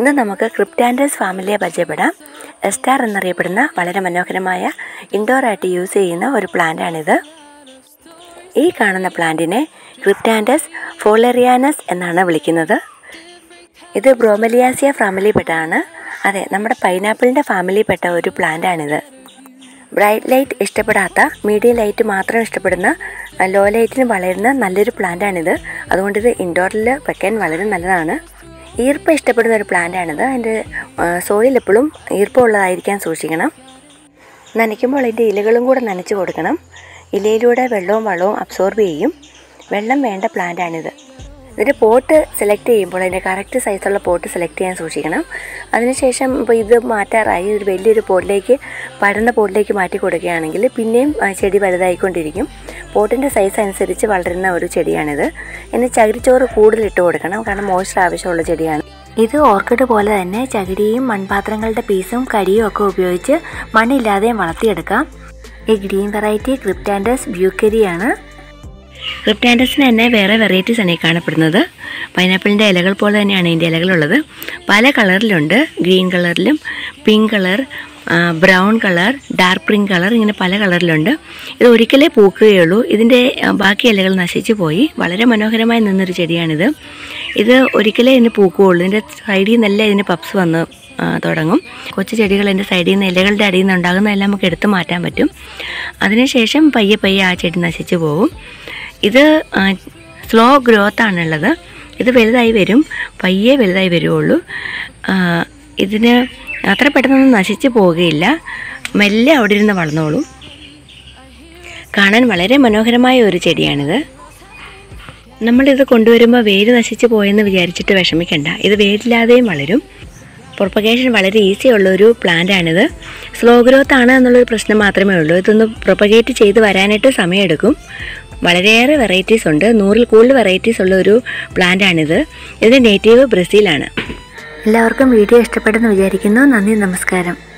ഇന്ന് നമുക്ക് ക്രിപ്റ്റാൻഡസ് ഫാമിലിയെ പരിചയപ്പെടാം എസ്റ്റാർ എന്നറിയപ്പെടുന്ന വളരെ മനോഹരമായ ഇൻഡോറായിട്ട് യൂസ് ചെയ്യുന്ന ഒരു പ്ലാന്റാണിത് ഈ കാണുന്ന പ്ലാന്റിനെ ക്രിപ്റ്റാൻഡസ് ഫോളറിയാനസ് എന്നാണ് വിളിക്കുന്നത് ഇത് ബ്രോമലിയാസിയ ഫാമിലിയിൽപ്പെട്ടാണ് അതെ നമ്മുടെ പൈനാപ്പിളിൻ്റെ ഫാമിലിയിൽപ്പെട്ട ഒരു പ്ലാന്റാണിത് ബ്രൈറ്റ് ലൈറ്റ് ഇഷ്ടപ്പെടാത്ത മീഡിയം ലൈറ്റ് മാത്രം ഇഷ്ടപ്പെടുന്ന ലോ ലൈറ്റിന് വളരുന്ന നല്ലൊരു പ്ലാന്റാണിത് അതുകൊണ്ട് ഇത് ഇൻഡോറിൽ വെക്കാൻ വളരെ നല്ലതാണ് ഈർപ്പം ഇഷ്ടപ്പെടുന്ന ഒരു പ്ലാന്റാണിത് അതിൻ്റെ സോയിൽ എപ്പോഴും ഈർപ്പമുള്ളതായിരിക്കാൻ സൂക്ഷിക്കണം നനയ്ക്കുമ്പോൾ അതിൻ്റെ ഇലകളും കൂടെ നനച്ച് കൊടുക്കണം ഇലയിലൂടെ വെള്ളവും വളവും അബ്സോർബ് ചെയ്യും വെള്ളം വേണ്ട പ്ലാന്റാണിത് ഇതിൻ്റെ പോട്ട് സെലക്ട് ചെയ്യുമ്പോൾ അതിൻ്റെ കറക്റ്റ് സൈസുള്ള പോട്ട് സെലക്ട് ചെയ്യാൻ സൂക്ഷിക്കണം അതിനുശേഷം ഇപ്പോൾ ഇത് മാറ്റാറായി ഒരു വലിയൊരു പോട്ടിലേക്ക് പരന്ന പോട്ടിലേക്ക് മാറ്റി കൊടുക്കുകയാണെങ്കിൽ പിന്നെയും ആ ചെടി വലുതായിക്കൊണ്ടിരിക്കും പോട്ടിൻ്റെ സൈസ് അനുസരിച്ച് വളരുന്ന ഒരു ചെടിയാണിത് ഇനി ചകിരിച്ചോറ് കൂടുതൽ ഇട്ട് കൊടുക്കണം കാരണം മോയ്സ്ചർ ആവശ്യമുള്ള ചെടിയാണ് ഇത് ഓർക്കിഡ് പോലെ തന്നെ ചകിരിയും മൺപാത്രങ്ങളുടെ പീസും കരിയും ഒക്കെ ഉപയോഗിച്ച് മണ്ണില്ലാതെയും വളർത്തിയെടുക്കാം ഈ ഗ്രീൻ വെറൈറ്റി ക്രിപ്റ്റാൻഡസ് ബ്യൂക്കരിയാണ് ക്രിപ്റ്റാൻഡസിന് തന്നെ വേറെ വെറൈറ്റീസ് ആണ് ഈ കാണപ്പെടുന്നത് പൈനാപ്പിളിൻ്റെ ഇലകൾ പോലെ തന്നെയാണ് ഇതിൻ്റെ ഇലകളുള്ളത് പല കളറിലുണ്ട് ഗ്രീൻ കളറിലും pink colour brown colour dark pink colour ഇങ്ങനെ പല കളറിലുണ്ട് ഇത് ഒരിക്കലേ പൂക്കുകയുള്ളൂ ഇതിൻ്റെ ആ, ബാക്കി ഇലകൾ നശിച്ചു പോയി വളരെ മനോഹരമായി നിന്നൊരു ചെടിയാണിത് ഇത് ഒരിക്കലേ ഇതിന് പൂക്കുകയുള്ളൂ ഇതിൻ്റെ സൈഡിൽ നിന്നെല്ലാം ഇതിന് പപ്സ് വന്ന് ആ, തുടങ്ങും കൊച്ചു ചെടികൾ എൻ്റെ സൈഡിൽ നിന്ന് ഇലകളുടെ അടിയിൽ നിന്ന് ഉണ്ടാകുന്നതെല്ലാം നമുക്ക് എടുത്തു മാറ്റാൻ പറ്റും അതിനുശേഷം പയ്യെ പയ്യെ ആ ചെടി നശിച്ചു പോകും ഇത് സ്ലോ ഗ്രോത്ത് ആണുള്ളത് ഇത് വലുതായി വരും പയ്യെ വലുതായി വരുവുള്ളൂ ആ, ഇതിന് അത്ര പെട്ടെന്നൊന്നും നശിച്ചു പോവുകയില്ല മെല്ലെ അവിടെ ഇരുന്ന് വളർന്നോളും കാണാൻ വളരെ മനോഹരമായ ഒരു ചെടിയാണിത് നമ്മളിത് കൊണ്ടുവരുമ്പോൾ വേര് നശിച്ചു പോയെന്ന് വിചാരിച്ചിട്ട് വിഷമിക്കണ്ട ഇത് വേരില്ലാതെയും വളരും പ്രൊപ്പഗേഷൻ വളരെ ഈസി ഉള്ളൊരു പ്ലാന്റ് ആണിത് സ്ലോ ഗ്രോത്ത് ആണ് എന്നുള്ളൊരു പ്രശ്നം മാത്രമേ ഉള്ളൂ ഇതൊന്ന് പ്രൊപ്പഗേറ്റ് ചെയ്ത് വരാനായിട്ട് സമയമെടുക്കും വളരെയേറെ വെറൈറ്റീസ് ഉണ്ട് നൂറിൽ കൂടുതൽ വെറൈറ്റീസ് ഉള്ള ഒരു പ്ലാന്റ് ആണിത് ഇതിൻ്റെ നേറ്റീവ് ബ്രസീലാണ് എല്ലാവർക്കും വീഡിയോ ഇഷ്ടപ്പെടുന്നു വിചാരിക്കുന്നു നന്ദി നമസ്കാരം